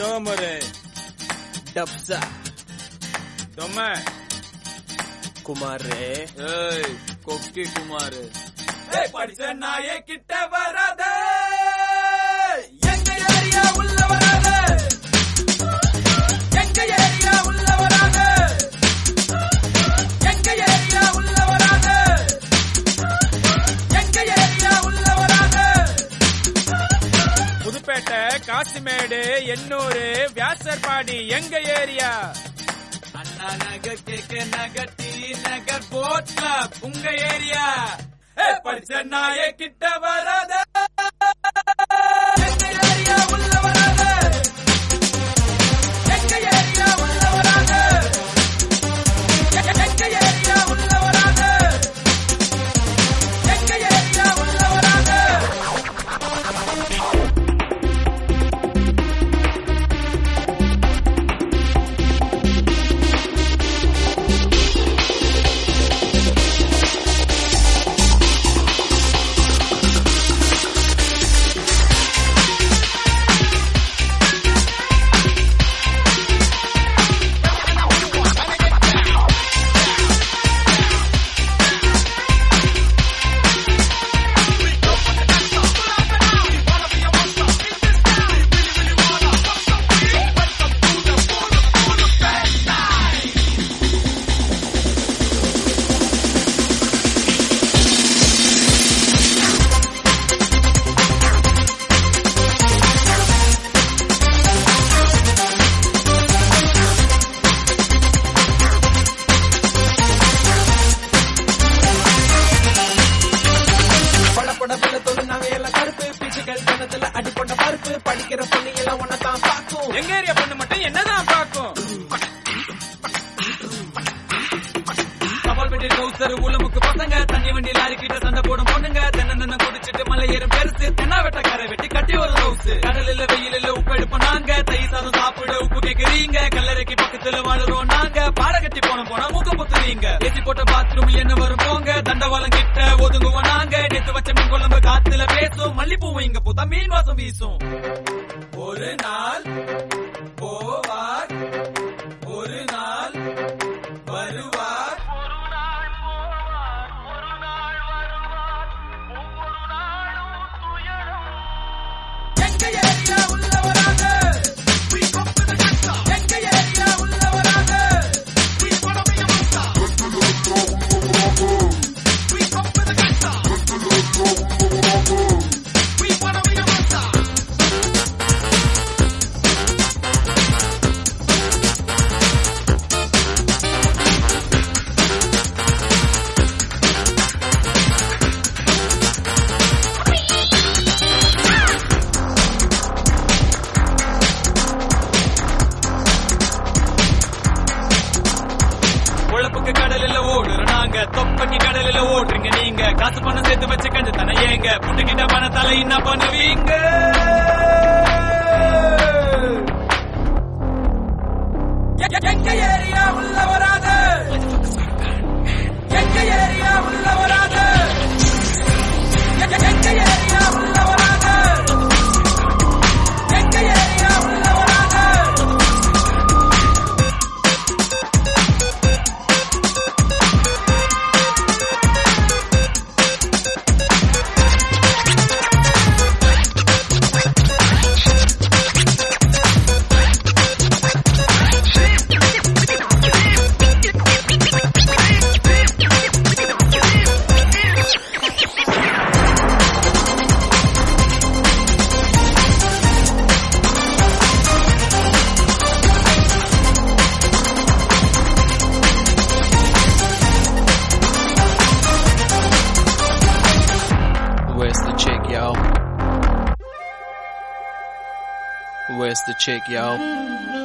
டோமரு டப்சா தொம்ம குமார் ஏய் கொக்கி குமார் படிச்ச நாயே கிட்ட வராத எங்க ஏரியா உள்ள வராத எங்க ஏரியா உள்ள வராத எங்க ஏரியா உள்ள வராத எங்க ஏரியா உள்ள வராத புதுப்பேட்டை காசிமேடு எண்ணூரு வியாசர்பாடி எங்க ஏரியா அண்ணா நகர் கேக்க நகர் டி நகர் போட் கிளப் உங்க ஏரியா ஏ படிச்ச நாயே கிட்ட வராத எங்க ஏரியா உள்ள வராத எங்க ஏரியா உள்ள வராத எங்க ஏரியா உள்ள வராத எங்க ஏரியா உள்ள வராத படப்பட பிள்ளை தொழு நாங்க எல்லாம் கருப்பு பிச்சுக்கள் தனத்துல அடிப்பட்ட பருப்பு படிக்கிற பொண்ணு எல்லாம் ஒன்னதான் பார்க்கும் எங்க ஏரியா பொண்ணு மட்டும் என்னதான் பாக்கும் கப்பல்பேட்டை கவுசர் உலமுக்கு பசங்க தண்ணி வண்டி லாரி கிட்ட சண்டை போடும் பொண்ணுங்க தென்ன தென்ன குடிச்சிட்டு மலை ஏறும் பெருசு தென்னா வெட்ட கரை வெட்டி கட்டி ஒரு ஹவுஸ் கடலில் வெயிலில் உப்பு எடுப்போம் நாங்க தை சாதம் சாப்பிட உப்பு கேக்குறீங்க கல்லறைக்கு பக்கத்துல வாழுறோம் நாங்க பாட கட்டி போன போனா மூக்க புத்துறீங்க ஏசி போட்ட பாத்ரூம் என்ன வரும் போங்க தண்டவாளம் கிட்ட ஒதுங்குவோம் நாங்க நேத்து வச்ச மீன் குழம்பு காத்துல பேசும் மல்லிப்பூவும் இங்க பூத்தா மீன் வாசம் வீசும் ஒரு நாள் போவார் ஒரு நாள் வருவார் எங்க ஏரியா உள்ள வராத எங்க ஏரியா உள்ள வராத உழப்புக்கு கடலில் ஓடுறோம் நாங்க தொப்பைக்கு கடலில் ஓடுறீங்க நீங்க காசு பணம் சேர்த்து வச்சு கண்டு தானே ஏங்க புட்டுக்கிட்ட பணத்தால என்ன பண்ணுவீங்க எ- எங்க ஏரியா உள்ள வராத எங்க ஏரியா உள்ள வராத எ- எங்க ஏரியா உள்ள வராத எங்க ஏரியா உள்ள வராத Where's the chick, y'all? Where's the chick, y'all?